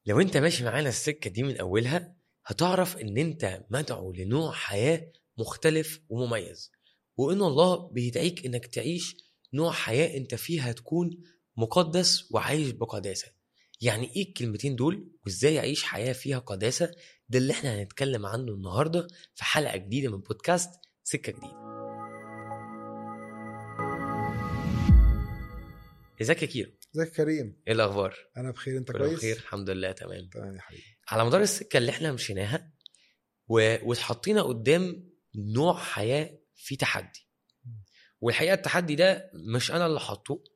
لو انت ماشي معانا السكه دي من اولها هتعرف ان انت مدعو لنوع حياه مختلف ومميز وان الله بيدعيك انك تعيش نوع حياه انت فيها تكون مقدس وعايش بقداسه يعني ايه الكلمتين دول وازاي اعيش حياه فيها قداسه ده اللي احنا هنتكلم عنه النهارده في حلقه جديده من بودكاست سكه جديده ازيك يا كيرو ازيك يا كريم ايه الاخبار انا بخير انت كله كويس بخير الحمد لله تمام تمام يا حبيبي على مدار السكه اللي احنا مشيناها و... واتحطينا قدام نوع حياه في تحدي والحقيقه التحدي ده مش انا اللي حاطه